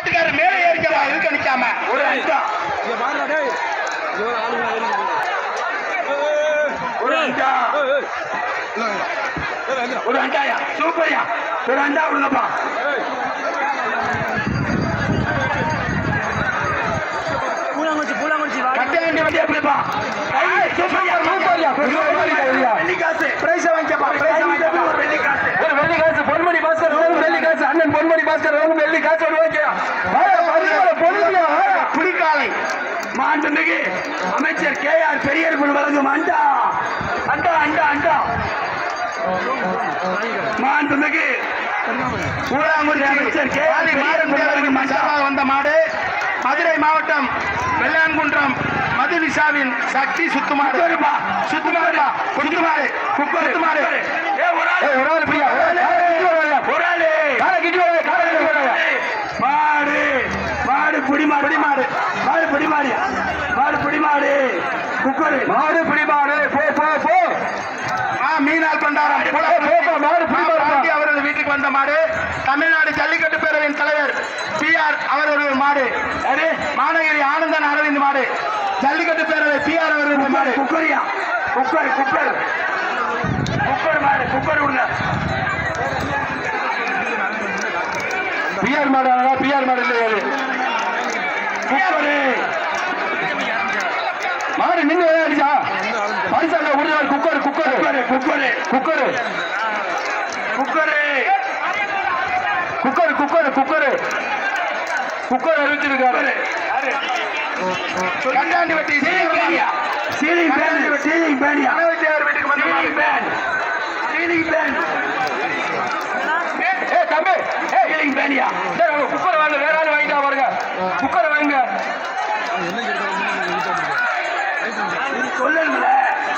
மாட்டுக்காரர் மேலே ஏறிக்கவா இருக்க நிக்காம ஒரு அஞ்சா ஒரு அஞ்சா ஒரு அண்டாயா சூப்பர்யா ஒரு அண்டா விடுங்கப்பா கட்ட வேண்டிய வண்டியா பிடிப்பா சூப்பர்யா சூப்பர்யா வெள்ளி காசு பிரைஸ் வாங்கிக்கப்பா பிரைஸ் வாங்கிக்கப்பா ஒரு வெள்ளி காசு ஒரு வெள்ளி காசு பொன்மணி பாஸ்கர் வழங்கும் வெள்ளி காசு அண்ணன் பொன்மணி பாஸ்கர் வழங்கும் வெள்ளி காசு ஒரு ஓகே புலிக்காலை மாண்புமிகு அமைச்சர் கே ஆர் பெரியர்புல் வழங்கும் அண்டா அண்டா அண்டா அண்டா மாண்புமிகு ஊராங்குடி அமைச்சர் கே ஆர் பெரியர்புல் வழங்கும் அண்டா வந்த மாடு மதுரை மாவட்டம் வெள்ளான்குன்றம் மதுவிசாவின் சக்தி சுத்துமாடு சுத்துமாடுப்பா சுத்துமாடு சுத்துமாடு ஏ ஒரு ஆள் ஒரு ஆள் பிரியா ஒரு ஆளு காலை கிட்டி வர காலை கிட்டி வர மாடு மாடு புடி மாடு புடி மாடு மாடு புடி மாடு மாடு புடி மாடு குக்கரு மாடு பிடிமாடு போ போ போ ஆ மீனால் பண்டாரம் போ, போ, போ, மாடு புடி மாடு. பாண்டி அவரது வீட்டுக்கு வந்த மாடு தமிழ்நாடு ஜல்லிக்கட்டு பேரவையின் தலைவர் பி ஆர் அவரது மாடு யாரு மாநகரி ஆனந்தன் அரவிந்த் மாடு ஜல்லிக்கட்டு பேரவை பி ஆர் அவரது மாடு குக்கரியா குக்கர் குக்கர் குக்கர் மாடு குக்கர் விடுங்க பிஆர் மாடு பிஆர் மாடு இல்லை அது குக்கரு மாடு நின்று விளையாடிச்சா பரிசால உறுதியார் cooker cooker cooker cooker cooker cooker cooker cooker cooker cooker அறிவிச்சிருக்காரு கண்டாண்டி வட்டி சீலிங் பேனியா சீலிங் பேன் சீலிங் பேனியா அனவத்தியார் வீட்டுக்கு வந்த சீலிங் பேன் சீலிங் பேன் ஏ தம்பி ஏ சீலிங் பேனியா டேய், அவங்க குக்கர் வாங்க வேற ஆள் வாங்கிட்டா பாருங்க குக்கர் வாங்க சொல்லணும்ல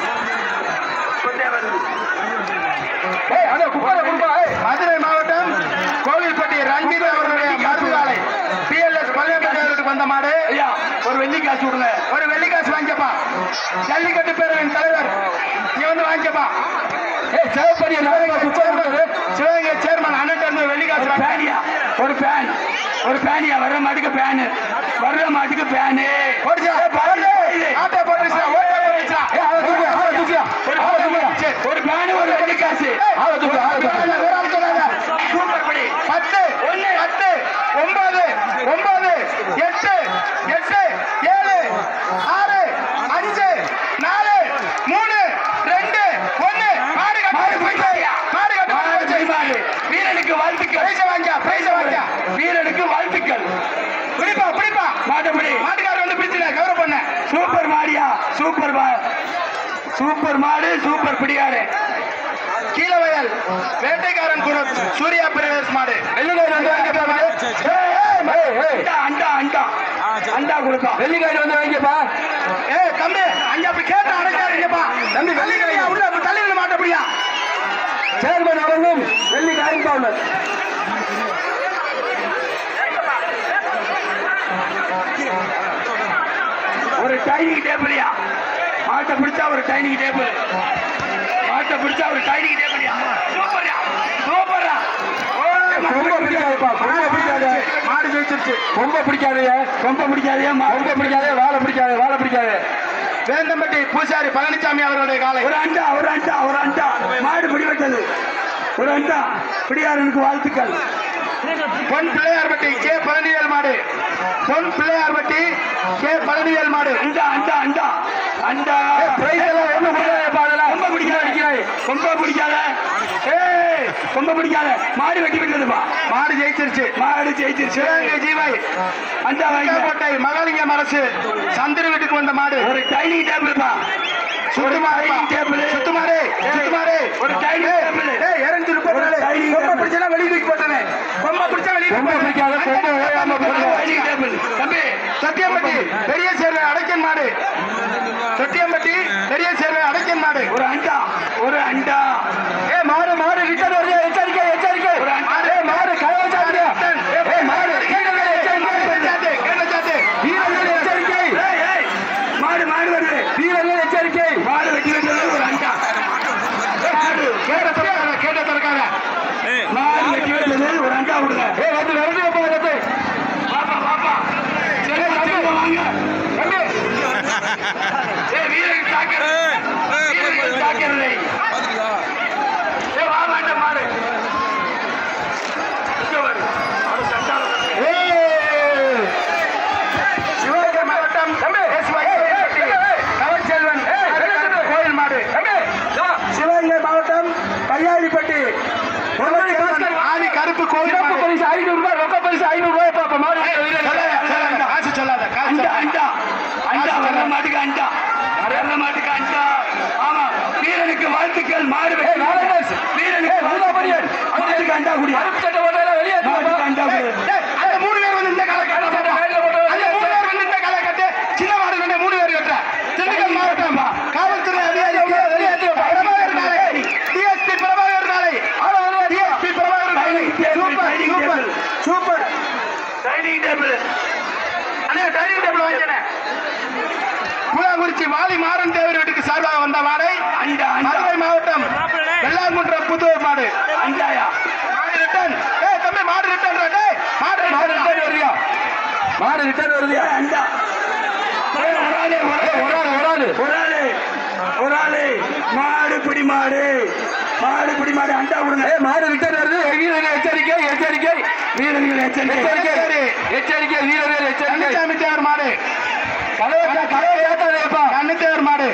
ஏய் அத குக்கரை கொடுப்பா ஏய் மதுரை மாவட்டம் கோவில்பட்டி ரஞ்சித் அவர்களுடைய மருந்துகாலை பிஎல்எஸ் பள்ளியப்பட்டிக்கு வந்த மாடு ஐயா ஒரு வெள்ளி காசு விடுங்க ஒரு வெள்ளி காசு வாங்கிக்கப்பா ஜல்லிக்கட்டு பேரவையின் தலைவர் நீ வந்து வாங்கிக்கப்பா ஏய் சேவப்படி நாளைக்கு குக்கர் கொடுக்குறது சிவகங்கை சேர்மன் அண்ணன் வெள்ளி காசு பேனியா ஒரு பேன் ஒரு பேனியா வர்ற மாட்டுக்கு பேனு வர்ற மாட்டுக்கு பேனு ஆட்டோ போட்டுச்சா ஓட்டோ போட்டுச்சா ஏய் ஆளை தூக்கு ஆளை தூக்கியா ஒரு ஆளை தூக்கியா ஒரு பேனு ஒரு வெள்ளி காசு ஆளை தூக்கு ஆளை தூக்கு ஒரு ஆள் சொல்லாத. சூப்பர் படி பத்து ஒன்னு பத்து ஒன்பது ஒன்பது எட்டு எட்டு ஏழு ஆறு அஞ்சு நாலு மூணு ரெண்டு ஒன்னு மாடு மாடு மாடு கட்டு மாடு வீரனுக்கு வாழ்த்துக்கள் பிரைஸ் வாங்க பிரைஸ் வாங்க வீரனுக்கு வாழ்த்துக்கள் பிடிப்பா பிடிப்பா மாட்டு பிடி மாட்டுக்காரர் வந்து பிடிச்சிட கவரம் பண்ண சூப்பர் மாடியா சூப்பர் மா சூப்பர் மாடு சூப்பர் பிடிகாரு கீழவயல் வேட்டைக்காரன் குரல் சூர்யா பிரதேஷ் மாடு வெள்ளிக்காய் வந்து வாங்கிப்பா ஏய், ஏய், ஏய், ஏய். அண்டா அண்டா அண்டா அண்டா கொடுப்பா வெள்ளிக்காய் வந்து வாங்கிப்பா ஏய் தம்பி அங்க அப்படி கேட்ட அடைக்காதீங்கப்பா தம்பி வெள்ளிக்கிழமையா உள்ள அப்படி தள்ளி நின்னு மாட்டப்படியா சேர்மன் அவர்களும் வெள்ளிக்காய் பவுலர் ஒரு டைனிங் டேபிளியா மாட்டை பிடிச்சா ஒரு டைனிங் டேபிள் மாட்டை பிடிச்சா ஒரு டைனிங் டேபிளியா சூப்பர்யா சூப்பர்யா ரொம்ப பிடிக்காதுப்பா ரொம்ப பிடிக்காது மாடு ஜெயிச்சிருச்சு ரொம்ப பிடிக்காதே ரொம்ப பிடிக்காதே ரொம்ப பிடிக்காதே வாழை பிடிக்காது வாழை பிடிக்காது வேந்தம்பட்டி பூசாரி பழனிசாமி அவர்களுடைய காலை ஒரு அண்டா ஒரு அண்டா ஒரு அண்டா மாடு பிடிபட்டது ஒரு அண்டா பிடியாரனுக்கு வாழ்த்துக்கள் பொன் பிள்ளையார்பட்டி கே பழனிவேல் மாடு பொன் பிள்ளையார்பட்டி கே பழனிவேல் மாடு அண்டா அண்டா அண்டா அண்டா பிரைஸ் எல்லாம் ஒண்ணு கொடுக்காதேப்பா அதெல்லாம் ரொம்ப பிடிக்காத அடிக்கிறாய் ரொம்ப பிடிக்காத ஏய் ரொம்ப பிடிக்காத மாடு வெட்டி விட்டதுப்பா மாடு ஜெயிச்சிருச்சு மாடு ஜெயிச்சிருச்சு சிவகங்கை ஜீவை அந்த கோட்டை மகாலிங்கம் அரசு சந்திர வீட்டுக்கு வந்த மாடு ஒரு டைனிங் டேபிள்ப்பா சுத்துமாரு டேபிள் சுத்துமாரு சுத்துமாரு ஒரு டைனிங் டேபிள் ஏய் இறங்கி போட்டாலே ரொம்ப பிடிச்சா வெளிய தூக்கி போட்டானே ரொம்ப பிடிச்சா வெளிய ரொம்ப பிடிக்காத, ரொம்ப ஓயாம போடுறது. டைனிங் டேபிள் தம்பி சத்தியம்பட்டி பெரிய சேர்வை அடைக்கன் மாடு சத்தியம்பட்டி பெரிய சேர்வை அடைக்கன் மாடு ஒரு அண்டா ஒரு அண்டா ஏ மாடு மாடு ரிட்டர்ன் வருது எச்சரிக்கை எச்சரிக்கை ஒரு அண்டா ஏ மாடு கதவை சாப்பிடு ஏ மாடு வீரர்கள் எச்சரிக்கை வீரர்கள் எச்சரிக்கை மாடு மாடு வருது வீரர்கள் எச்சரிக்கை மாடு வெட்டி வெட்டது ஒரு அண்டா மாடு கேட்ட திறக்காத கேட்ட திறக்காத மாடு வெட்டி வெட்டது ஒரு அண்டா விடுங்க ஏ வந்து வருது போகிறது கோவில் சிறப்பு மாடு. பரிசு ஐநூறு ரூபாய் ரொக்க பரிசு ஐநூறு ரூபாய் பாப்பா மாடு சொல்லாத, சொல்லாத, காசு சொல்லாத காசு அண்டா சொல்லாத. அண்டா அண்டா வர்ற மாட்டுக்கு அண்டா வர்ற மாட்டுக்கு அண்டா ஆமா வீரனுக்கு வாழ்த்துக்கள் மாடு வெற்றி. ஏய், வேலன்ஸ். வீரனுக்கு ஏய், முருகா பணியன். மாட்டுக்கு அண்டா குடியா கருப்பு சட்டை போட்டா வெளியே மாட்டுக்கு அண்டா ஏய், குடி ஏய், அந்த மூணு பேர் வந்து இந்த காலை கட்ட மாட்டா. கையில போட்டு அந்த மூணு பேர் வந்து இந்த காலை கட்டு. சின்ன மாடு வந்து மூணு பேர் கட்டுற. திண்டுக்கல் மாவட்டம் காவல்துறை அதிகாரி பிரபாகர் காலை. DSP பிரபாகர் காலை. DSP பிரபாகர் காலை. Super, super, super. Dining table அண்ணே, டைனிங் டேபிள் வாங்கிக்கிறேன். புலாங்குறிச்சி வாலி மாறன் தேவர் வீட்டுக்கு சார்பாக வந்த மாடை அண்டா அண்டா மதுரை மாவட்டம் வெள்ளாங்குன்றம் புதுவை மாடு அண்டாயா மாடு ரிட்டன் ஏய் தம்பி மாடு ரிட்டன் டேய் மாடு மாடு ரிட்டன் ரிட்டர்ன் வருதியா மாடு ரிட்டர்ன் வருதியா ஏய், அண்டா ஏய், ஒரு ஆளு ஒரு ஏய், ஒரு ஆளு ஒரு ஆளு ஒரு ஆளு ஒரு ஆளு மாடு பிடி மாடு மாடு பிடி மாடு அண்டா கொடுங்க ஏய், மாடு ரிட்டர்ன் வருது வீரர்கள் எச்சரிக்கை எச்சரிக்கை வீரர்கள் எச்சரிக்கை எச்சரிக்கை எச்சரிக்கை வீரர்கள் எச்சரிக்கை கன்னிசாமி தேவர் மாடு கதவை கதவை ஏத்தாதேப்பா கண்ணு தேவர் மாடு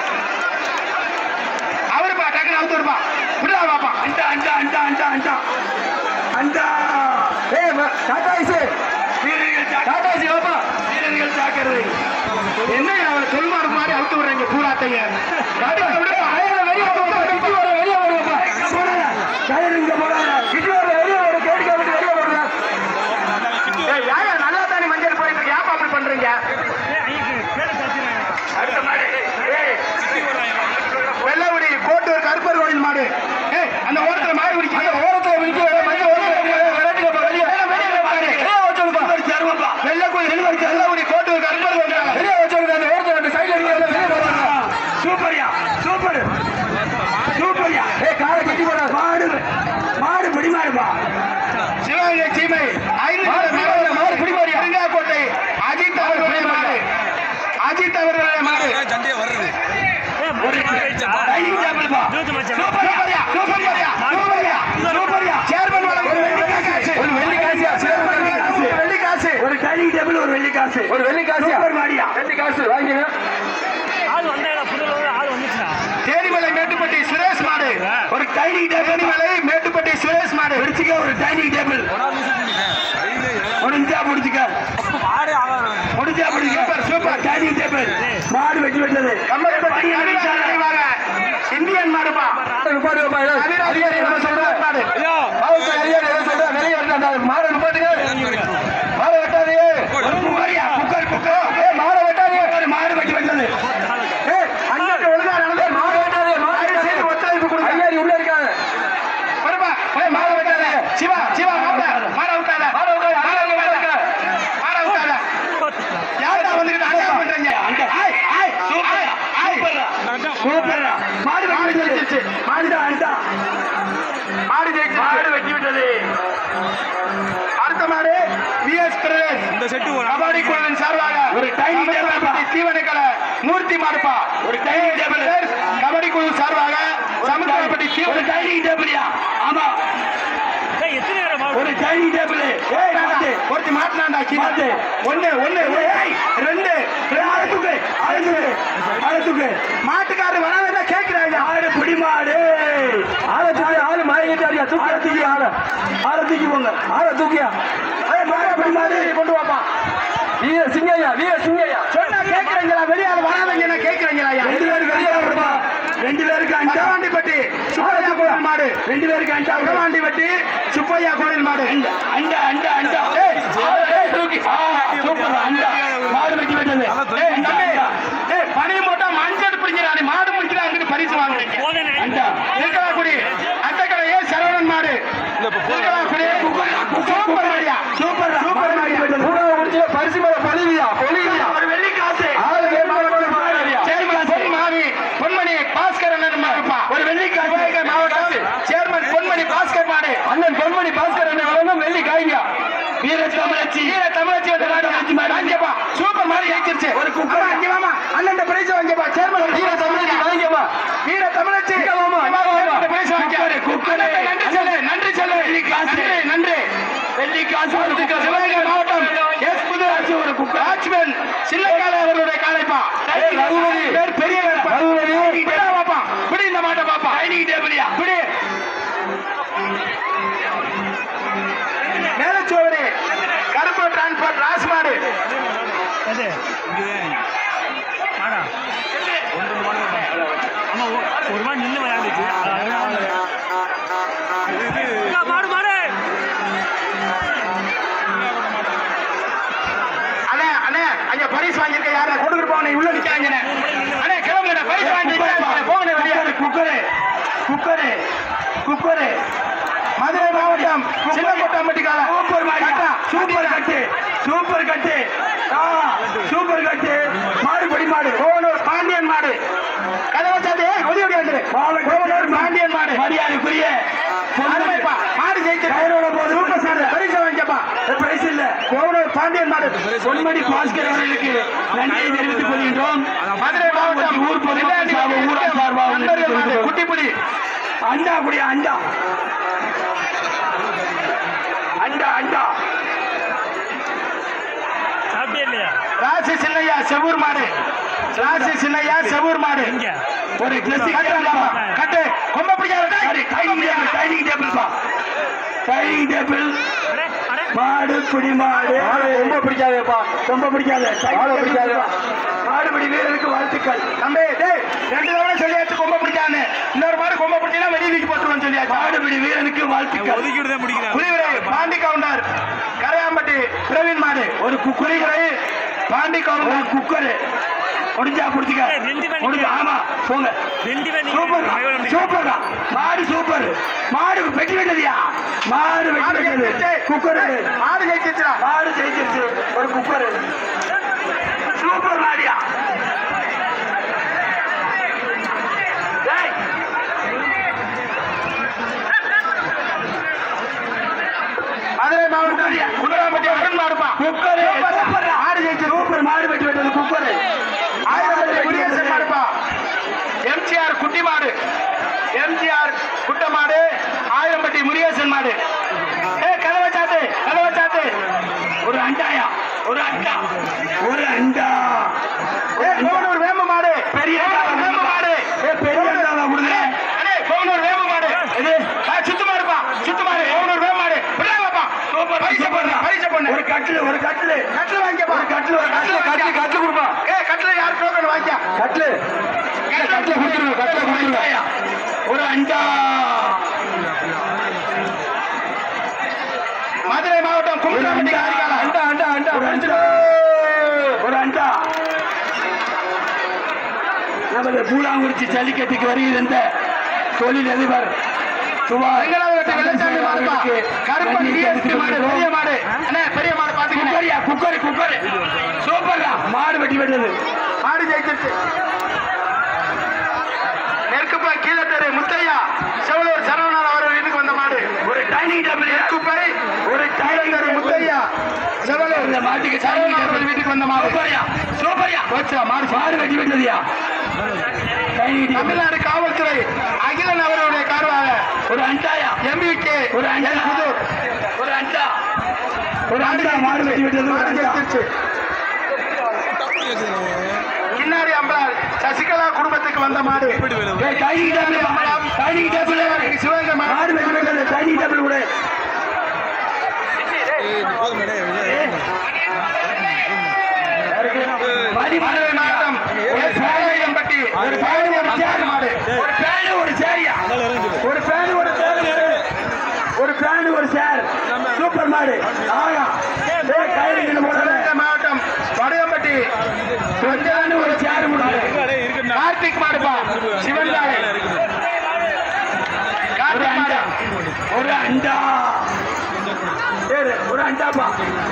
அவருப்பா டக்குனு அவுத்து வருப்பா விடா பாப்பா அண்டா அண்டா அண்டா அண்டா அண்டா அண்டா ஏய் ம- டாடா ஐசு வீரர்கள் ஜாக்கிரதை. டாடா ஐசு வாப்பா வீரர்கள் ஜாக்கிரதை என்ன அவர் தொல்மாடு மாதிரி அவுத்து விடுறீங்க பூராத்தைய விடுப்பா ஐயா, வெளியே வாப்பா, இட்டு வர, வெளியே வருவாப்பா. போடாத. கயிறுங்க போடாத. இட்டு வர, வெளியே வர, கேட்டுக்கா விட்டு வெளியே வருங்க. ஏய் யாயா நல்லா தானே மஞ்சள் போயிட்டு இருக்கு ஏப்பா அப்படி பண்றீங்க அடுத்த மாடு. ஏய், வெள்ளவுடி கோட்டூர் கருப்பர் கோயில் மாடு ஏய் அந்த ஓரத்துல மாடு அந்த பிடிக்க ஓரத்துல விட்டு வர, மஞ்சள் ஓரத்துல விட்டு வர, விரட்டுங்கப்பா, வெளியே. வெளியே பாரு. வெளியே வச்சுடுப்பா. சில்வர் சருமப்பா. வெள்ளக்குடி வெள்ளவுடி கோட்டூர் கருப்பர் கோயில் மாடு. வெளியே வச்சுடுங்க, அந்த ஓரத்துல ரெண்டு side ல இருக்கிறத வெளியே வச்சுடுங்க. சூப்பர்யா சூப்பர் சூப்பர்யா ஏய், காலை கட்டி போடாத. மாடு மாடு பிடி மாடுப்பா சிவகங்கை சீமை ஐந்து மாடு பிடி மாடு, மாடு பிடி மாடுயா. பெருங்காக்கோட்டை அஜித் அவர்களுடைய மாடு அஜித் அவர்களுடைய மாடு டைனிங் டேபிள்ப்பா சூப்பர்யா, சூப்பர்யா, சூப்பர்யா, சூப்பர்யா. சேர்மன் வழங்கும் வெள்ளி காசு. ஒரு வெள்ளி காசியா? சிறப்பு வெள்ளி காசு. ஒரு வெள்ளி காசு ஒரு டைனிங் டேபிள் ஒரு வெள்ளி காசு ஒரு வெள்ளி காசியா? சூப்பர் மாடியா. வெள்ளி காசு வாங்கிங்க ஆள் வந்தாங்க புதுல ஆள் வந்துச்சுடா தேனிமலை மேட்டுப்பட்டி சுரேஷ் மாடு ஒரு டைனிங் டேபிள் தேனிமலை மேட்டுப்பட்டி சுரேஷ் மாடு பிடிச்சுக்க ஒரு டைனிங் டேபிள் முடிஞ்சா முடிச்சுக்க ஆடே ஆகாது முடிஞ்சா முடிச்சுக்க சூப்பர், சூப்பர். டைனிங் டேபிள் மாடு வெட்டி வெட்டது கம்மரப்பட்டி அபிராமி நினைவாக இந்தியன் மாடுப்பா நிப்பாட்டு வாப்பா, ஏதோ அதிகாரி என்ன சொல்றா? மாடு காவல்துறை அதிகாரி என்ன சொல்றா? வெளியே வரட்டும், அந்த மாடை நிப்பாட்டுங்க. மாடை வெட்டாதீங்க. ஒரு குக்கரியா குக்கர் குக்கர் ஏய், மாடை வெட்டாதீங்க. ஒரு மாடு வெட்டி வெட்டது ஏய், அண்ணாட்டு ஒழுங்கா நடந்து ஏய், மாடை வெட்டாதீங்க, மாடை தயவு செய்து வெட்டாதீங்க. ஒத்துழைப்பு கொடுங்க. அதிகாரி உள்ள இருக்காங்க. வருப்பா, போய் மாடை வெட்டாத. சிவா, சிவா, மாட்டை, மாடை விட்டாத. மாடை விட்டாத, அதிகாரி உள்ள இருக்காங்க. மாடை விட்டாத. யார்டா வந்துகிட்டு அநியாயம் பண்றீங்க? ஆய், ஆய், ஆய், ஆய். சூப்பர்ரா மாடு வெட்டி வெட்டது மாடுடா அண்டா மாடு ஜெயிச்சிருச்சு. மாடு வெட்டி விட்டது அடுத்த மாடு விஎஸ் பிரதேஷ் இந்த செட்டு ஒரு கபாடி குழுவின் சார்பாக ஒரு டைனிங் டேபிள் சமுத்திரப்பட்டி தீவனக்கலை மூர்த்தி மாடுப்பா ஒரு டைனிங் டேபிள் கபடி குழு சார்பாக சமுத்திரப்பட்டி ஒரு தீவன டைனிங் டேபிள்யா ஆமா ஏய், எத்தனை நேரம் மாவு? ஒரு டைனிங் டேபிள் ஏய் மாட்டு ஒருத்தி மாட்டினாண்டா மாட்டு. ஒண்ணு ஒண்ணு ஏய், ரெண்டு ஆழத்துக்கு ஆழத்துக்கு ஆழத்துக்கு மாட்டுக்காரர் வராத கேட்கிறாங்க ஆடு பிடி மாடு ஆளை தூக்கி, ஆளு மயங்கிட்டாருயா. தூக்கி, ஆளை தூக்கி ஆள ஆளை தூக்கி போங்க ஆளை தூக்கியா. ஏய் மாடு பிடி மாடு கொண்டு வாப்பா வீர சிங்கையா, வீர சிங்கையா. சொன்னா கேட்கிறீங்களா வெளியால வராதீங்க கேட்கிறீங்களா ரெண்டு பேருக்கு வெளியே வருப்பா ரெண்டு பேருக்கு அண்டா உடவாண்டிப்பட்டி சுப்பையா கோயில் மாடு ரெண்டு பேருக்கு அண்டா உடவாண்டிப்பட்டி சுப்பையா கோயில் மாடு அண்டா அண்டா அண்டா அண்டா ஏய், ஏய் தூக்கி ஆ சூப்பர் அண்டா மாடு வெட்டி விட்டது ஏய், தம்பி, ஏய், பனி மூட்டை மஞ்சள் பிடிக்கிறா நீ மாடு பிடிக்கிறா அங்கிட்டு பரிசு வாங்குறீங்க போதேனே. அண்டா இருக்கலாக்குடி அட்டக்கடை ஏ சரவணன் மாடு இருக்கலாக்குடி சூப்பர் மாடியா சூப்பர் சூப்பர் மாடியா மூணாவது முடிச்சுல பரிசு மேல பொழிவியா, பொழிவியா. ஒரு வெள்ளி காசு ஆளு வேட்பாளர் மாறியா. சேர்மன் பொன் மாவி பொன்மணி பாஸ்கர் அண்ணன் மாடுப்பா ஒரு வெள்ளி காசு சிவகங்கை மாவட்டம் சேர்மன் பொன்மணி பாஸ்கர் மாடு அண்ணன் பொன்மணி பாஸ்கர் அண்ணன் வழங்கும் வெள்ளி காய்கா வீர தமிழச்சி வீர தமிழச்சி வந்த மாடு வாங்கிப்பா சூப்பர் மாடு ஜெயிச்சிருச்சு ஒரு குக்கர். அம்மா, இங்க வாமா அண்ணன் பிரைஸ் வாங்கிப்பா சேர்மன் வீர தமிழச்சி வாங்கிக்கமா வீர தமிழச்சி இங்க வாமா, இங்க வாமா. பிரைஸ் வாங்கிக்க குக்கர், குக்கர். அண்ணனுக்கு நன்றி சொல்லு நன்றி சொல்லு வெள்ளி காசு. நன்றி நன்றி வெள்ளி காசு ஒரு குக்கர். சிவகங்கை மாவட்டம் எஸ் புதுராட்சி ஒரு வாட்ச்மேன் சின்னக்கால அவர்களுடைய காலைப்பா ஏய், ரகுபதி. பேர் பெரிய வேட்பா. ரகுபதி. பிடா பாப்பா பிடி இந்த மாட்டை பாப்பா டைனிங் டேபிள்யா பிடி எது மாடா ஆமா ஒ- ஒரு மாதிரி நின்று விளையாண்டுச்சு அக்கா, மாடு மாடு அண்ணே அண்ணே அங்க பரிசு வாங்கியிருக்க யார கொண்டு போங்க உள்ள நிக்காங்க அண்ணே கிளம்புங்க பரிசு வாங்கிட்டு போங்க வெளியே குக்கரு குக்கரு குக்கரு மதுரை மாவட்டம் சின்னப்பட்டாம்பட்டிக்கால சூப்பர் மாடியா சூப்பர் கட்டு சூப்பர் கட்டு ஆ, சூப்பர் கட்டு மாடு படி மாடு கோவனூர் பாண்டியன் மாடு கதவை சாத்தி ஒதி ஒடி வந்துரு கோவனூர் பாண்டியன் மாடு மரியாதைக்குரிய அருமைப்பா மாடு ஜெயிச்சு கயிறோட போது சூப்பர் சார் பரிசு வாங்கிக்கப்பா பிரைஸ் இல்ல கோவனூர் பாண்டியன் மாடு பொன்மணி பாஸ்கர் அவர்களுக்கு நன்றியை தெரிவித்துக் கொள்கின்றோம் மதுரை மாவட்டம் ஊர் பொதுமக்கள் சார்பாக ஊரா சார்பாக நண்பர்கள் மாடு தெரிவித்துக் குட்டிப்புலி அண்டா குடிய அண்டா அண்டா அண்டா சாப்பிட்டே இல்லையா ராசி சின்னையா செவூர் மாடு ராசி சின்னையா செவூர் மாடு இங்க ஒரு கிளாசிக் கட்டுலாமா? கட்டு கொம்ப பிடிக்காத டைனிங் டேபிள் டைனிங் டேபிள் பா டைனிங் டேபிள் அடே அடே மாடு குடி மாடு ரொம்ப பிடிக்காதேப்பா ரொம்ப பிடிக்காது மாடு பிடிக்காது. மாடுபிடி வீரருக்கு வாழ்த்துக்கள் தம்பி டேய் ரெண்டு தடவை சொல்லியாச்சு கொம்ப பிடிக்கான்னு இன்னொரு மாடு கொம்ப பிடிச்சா வெளியே தூக்கி போட்டுருவேன் சொல்லியாச்சு மாடுபிடி வீரனுக்கு வாழ்த்துக்கள் ஒதுக்கிட்டு தான் முடிக்கிறேன் புலிவிரை பாண்டி கவுண்டர் கரையாம்பட்டி பிரவீன் மாடு ஒரு குக்குரிகளை பாண்டி ஒரு கவுண்டர் குக்கரு முடிஞ்சா புடிச்சுக்க ஏய், ரெண்டு பேர் முடிஞ்சா ஆமா போங்க ரெண்டு பேர் சூப்பர் சூப்பர் மாடு சூப்பர் மாடு வெட்டி விட்டதியா மாடு வெட்டி மாடு விட்டது ஜெயிச்சிருச்சு. குக்கரு ஏய், மாடு ஜெயிச்சிருச்சுடா மாடு ஜெயிச்சிருச்சு ஒரு குக்கரு சூப்பர் மாடியா டேய், மதுரை மாவட்டம் குண்டராம்பட்டி அருண் மாடுப்பா குக்கரு சூப்பர். சூப்பர் மாடு ஜெயிச்சிருச்சு சூப்பர் மாடு வெட்டி விட்டது குக்கரு ஆயிரத்தி குடியரசன் மாடுப்பா எம்ஜிஆர் குட்டி மாடு எம்ஜிஆர் குட்ட மாடு ஆயிரம்பட்டி முருகேசன் மாடு ஏ கதவை சாத்து கதவை சாத்து ஒரு அண்டாயா ஒரு அண்டா ஒரு அண்டா ஏ கோவனூர் வேம்பு மாடு பெரிய கோவனூர் வேம்பு மாடு ஏ, பெரிய அண்டாவா கொடுங்க. அண்ணே கோவனூர் வேம்பு மாடு இது ஆ, சுத்து மாடுப்பா சுத்து மாடு கோவனூர் வேம்பு மாடு விடாதப்பா சூப்பர் பரிசு பண்ணு பரிசு பண்ணு ஒரு கட்டில் ஒரு கட்டில் கட்டில் வாங்கிக்கப்பா ஒரு கட்டில் ஒரு கட்டில் கட்டில் கட்டில் கொடுப்பா ஏ கட்டில் யார் டோக்கன் வாங்கிக்க கட்டில் கட்டில் கொடுத்துருங்க கட்டில் கொடுத்துருங்க ஒரு அண்டா மதுரை மாவட்டம் ஒரு கும்பலாம்பட்டி அண்டா காரிகாலம் அண்டா அண்டா அண்டா ஒரு அண்டா ஒரு அண்டா நமது பூலாங்குறிச்சி ஜல்லிக்கட்டுக்கு வருகின்ற தொழில் அதிபர் சுமார் வெங்கடாவது வெட்டி வெள்ளச்சாமி மாடுப்பா கருப்பன் டிஎஸ்பி மாடு பெரிய மாடு அண்ணே பெரிய மாடு பாத்துக்கங்க குக்கரியா குக்கர் குக்கர் சூப்பர்டா மாடு வெட்டி விட்டது மாடு ஜெயிச்சிருச்சு நெருக்குப்பா கீழத்தெரு முத்தையா செவலூர் சரவணன் அவர் வீட்டுக்கு வந்த மாடு ஒரு டைனிங் டேபிள் நெருக்குப்பை ஒரு டைனிங் கீழத்தெரு முத்தையா செவலூர் இந்த மாட்டுக்கு சரவணன் டைனிங் அவர் டேபிள் வீட்டுக்கு வந்த மாடு சூப்பர்யா சூப்பர்யா போச்சா மாடு மாடு வெட்டி விட்டதுயா டைனிங் டேபிள் தமிழ்நாடு காவல்துறை அகிலன் அவருடைய கார்வாக ஒரு அண்டாயா எம்பிகே ஒரு அண்டா புதூர் ஒரு அண்டா ஒரு அண்டா மாடு வெட்டி விட்டது ஒரு மாடு அண்டா ஜெயிச்சிருச்சு கின்னாரி அம்பலார் சசிகலா குடும்பத்துக்கு வந்த மாடு ஏய், dining table dining table Sivaganga மாடு மாடு வெட்டி விட்டது டைனிங் டேபிள் கூட மணி மதுரை மாவட்டம் எஸ். வேலாயுதம்பட்டி ஒரு ஃபேன் ஒரு ஒரு சேர் மாடு ஒரு ஃபேன் ஒரு சேரியா ஒரு ஃபேன் ஒரு சேர் ஒரு ஃபேன் ஒரு சேர் சூப்பர் மாடு ஆயா ஏய் கையில நின்னு போடல சிவகங்கை மாவட்டம் வடையம்பட்டி ஒரு ஃபேன் ஒரு சேர் முடியாது கார்த்திக் மாடுப்பா சிவன் தாய் ஒரு கார்த்திக் அண்டா மாடு ஒரு அண்டா ஏறு, ஒரு அண்டாப்பா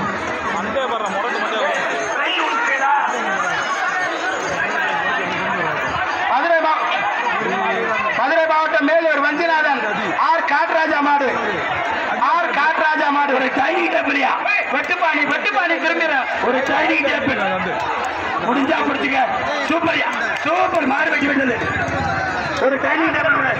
மதுரை மா- மதுரை மாவட்டம் மேலூர் வஞ்சிநாதன் ஆர் காட்ராஜா மாடு ஆர் காட்ராஜா மாடு ஒரு டைனிங் டேபிள்யா வெட்டுப்பாணி வெட்டுப்பாணி திரும்பிற ஒரு டைனிங் டேபிள் முடிஞ்சா பிடிச்சுக்க சூப்பர்யா சூப்பர் மாடு வெட்டி விட்டது ஒரு டைனிங் டேபிள் கூட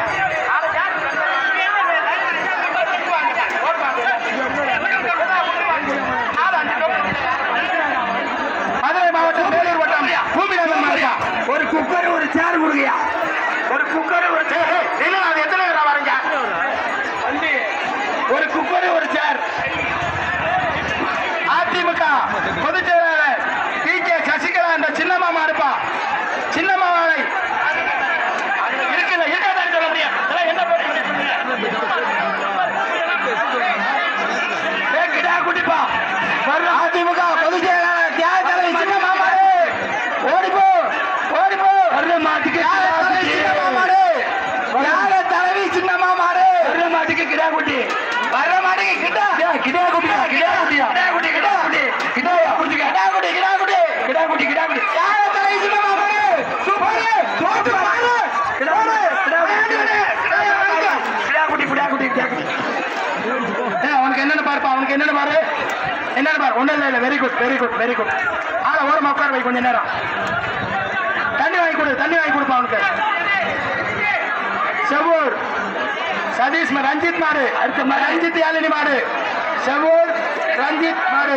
மதுரை மாவட்டம் மேலூர் வட்டம் பூமிநாதன் மாடியா ஒரு குக்கர் ஒரு சேர் கொடுங்கயா ஒரு குக்கர் ஒரு சேர் இல்ல அது எத்தனை பேரா வரீங்க ஒரு குக்கர் ஒரு சேர் அதிமுக பொதுச் செயலாளர் ஒண்ணும் இல்ல இல்ல very good very good very good ஆள ஓரமா உட்கார வை கொஞ்ச நேரம் தண்ணி வாங்கி கொடு தண்ணி வாங்கி கொடுப்பா அவனுக்கு செவ்வூர் சதீஷ் மா- ரஞ்சித் மாடு அடுத்த மாடு ரஞ்சித் யாழினி மாடு செவ்வூர் ரஞ்சித் மாடு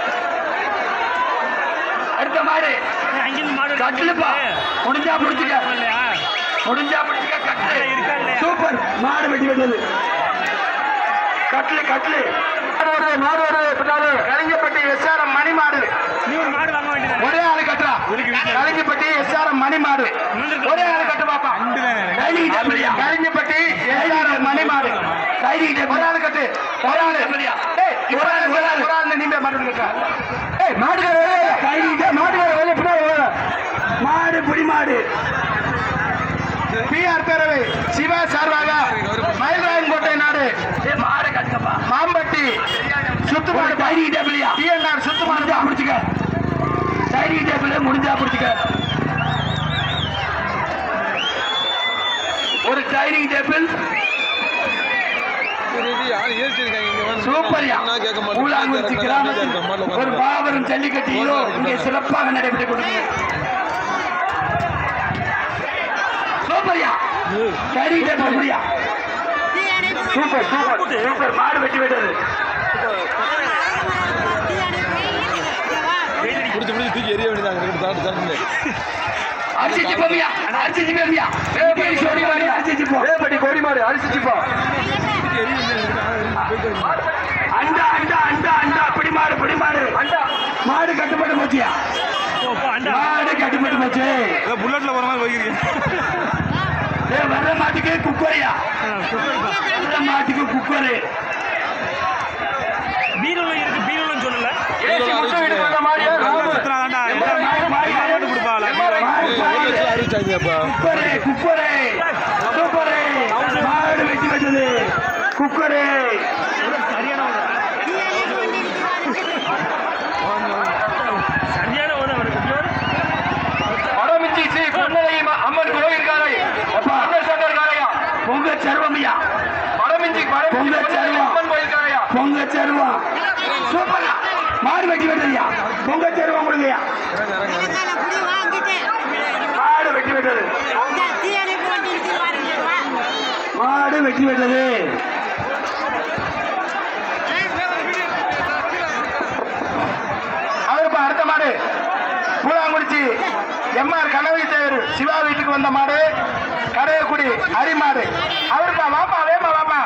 அடுத்த மாடு அங்கிருந்து மாடு கட்டுலுப்பா முடிஞ்சா முடிச்சுக்க இல்லையா முடிஞ்சா முடிச்சுக்க கட்டு இருக்கா இல்லையா சூப்பர் மாடு வெட்டி விட்டது கட்லு கட்லு மாடு வருது மாடு வருது பின்னாடி கலிங்கப்பட்டி எஸ்ஆர்எம் மணி மாடு நீ ஒரு மாடு வாங்க வேண்டியது ஒரே ஆளு கட்டுறா கலிங்கப்பட்டி எஸ்ஆர்எம் மணி மாடு ஒரே ஆளு கட்டு பாப்பா டைனிங் டேபிளியா கலிங்கப்பட்டி எஸ்ஆர்எம் மணி மாடு டைனிங் ஒரு டேபிள் ஆளு கட்டு ஒரு ஆளு டேபிளியா ஏய், ஒரு ஆளு ஒரு ஆளு ஒரு ஆளு நீங்க மாடு கட்டுறா ஏய் மாடுகார வேலை கையிட்ட மாடுகார வேலை பின்னாடி வேலை மாடு பிடி மாடு பிஆர் பேரவை சிவா சார்பாக மயில்ராயன் கோட்டை நாடு ஏய் மாடு கட்டுப்பா மாம்பட்டி சுத்துமாடு டைனிங் டேபிளியா டிஎன்ஆர் சுத்துமாடு முடிஞ்சா முடிச்சுக்க டைனிங் டேபிள் முடிஞ்சா முடிச்சுக்க ஒரு டைனிங் டேபிள் சூப்பர்யா ஊலாங்குறிச்சி கிராமத்தில் ஒரு பாபரம் ஜல்லிக்கட்டு ஹீரோ இங்கே சிறப்பாக நடைபெற்றுக் கொண்டிருக்கிறது சூப்பர்யா டைனிங் டேபிள் முடியா சூப்பர் சூப்பர் சூப்பர் மாடு வெட்டி விட்டது முடிச்சு முடிச்சு தூக்கி எரிய வேண்டியதாங்க தாட்டு தாட்டு அரிசி பமியா அரிசி பமியா பேபி சோடி மாடி அரிசி போ ஏப்பட்டி கொடி மாடு அரிசிச்சுப்பா அண்டா அண்டா அண்டா அண்டா பிடி மாடு பிடி மாடு அண்டா மாடு கட்டுப்பட்டு போச்சியா ஓ போ அண்டா மாடு கட்டுப்பட்டு போச்சு புல்லட்ல போற மாதிரி வைக்கிறீங்க ஏ வர்ற மாட்டுக்கு குக்கரையா வர்ற மாட்டுக்கு குக்கரு பீரோல இருக்கு பீரோலன்னு சொல்லல ஏசி முட்டு வீடு கொண்ட மாடு ராமு. சுத்துறாங்கடா மாடு, மாடு, மாடு கொடுப்பாளா மாடு, மாடு. அறிவிச்சாங்கப்பா குக்கரே குக்கரே சூப்பரே மாடு வெட்டி வச்சது குக்கரே சரியான ஒரு அவருக்கு பியூர் வடமிச்சி ஸ்ரீ பொன்னலை அம்மன் கோயில் காலை அண்ணன் சங்கர் காலையா பொங்க சர்வமியா வடமிஞ்சி வடமிஞ்சி பொங்கல் பொன்னலை செல்வம். அம்மன் கோயில் காலையா பொங்க சர்வா சூப்பரா மாடு வெட்டி விட்டதுயா பொங்க சர்வா கொடுங்கயா மாடு வெட்டி விட்டது மாடு வெட்டி விட்டது அவருப்பா அடுத்த மாடு பூலாங்குறிச்சி எம்ஆர் கனவி தேவர் சிவா வீட்டுக்கு வந்த மாடு கரையக்குடி அரிமாடு அவருப்பா வாப்பா வேமா வாப்பா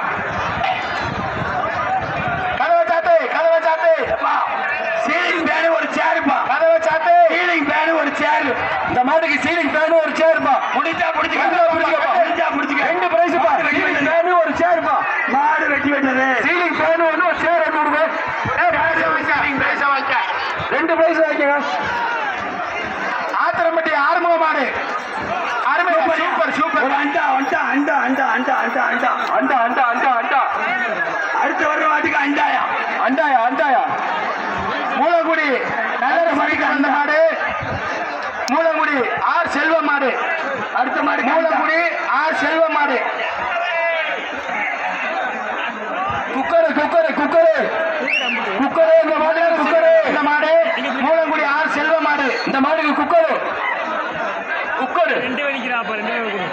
கதவை சாத்து கதவை சாத்து சீலிங் பேனு ஒரு சேருப்பா கதவை சாத்து சீலிங் பேனு ஒரு சேரு இந்த மாட்டுக்கு சீலிங் ஃபேனு ஒரு சேர்ப்பா முடிஞ்சா பிடிச்சிக்க முடிச்சுக்கப்பா. முடிஞ்சா பிடிச்சிக்க ரெண்டு பிரைஸ்ப்பா சீலிங் ஃபேனு ஒரு சேர்ப்பா மாடு வெட்டி விட்டது சீலிங் ஃபேனு ஒன்று ஒரு சேர் ஒன்று கொடுங்க ஏய், பிரைஸை வைக்க. பிரைஸை வைக்க. ரெண்டு பிரைஸ் வைக்கங்க ஆத்திரம்பட்டி ஆறுமுக மாடு அருமை சூப்பர் சூப்பர் ஒரு அண்டா அண்டா அண்டா அண்டா அண்டா அண்டா அண்டா அண்டா அண்டா அண்டா அண்டா அடுத்த வர வாட்டுக்கு அண்டாயா அண்டாயா அண்டாயா மூலங்குடி நல்ல மணிக்கு வந்த மாடு மூலங்குடி ஆர் செல்வ மாடு அடுத்த மாடு மூலங்குடி ஆர் செல்வ மாடு குக்கரு குக்கரு குக்கரு குக்கரு இந்த மாடு குக்கரு இந்த மாடு மூலங்குடி ஆர் செல்வ மாடு இந்த மாடுக்கு குக்கரு குக்கரு ரெண்டு வேணிக்கிறா அப்ப ரெண்டு வேணி கொடு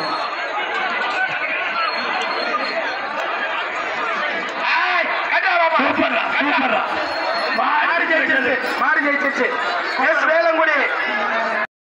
ஏய், கட்டா பாப்பா. சூப்பர்ரா சூப்பர்ரா மாடு ஜெயிச்சிருச்சு மாடு ஜெயிச்சிருச்சு எஸ் வேலங்குடி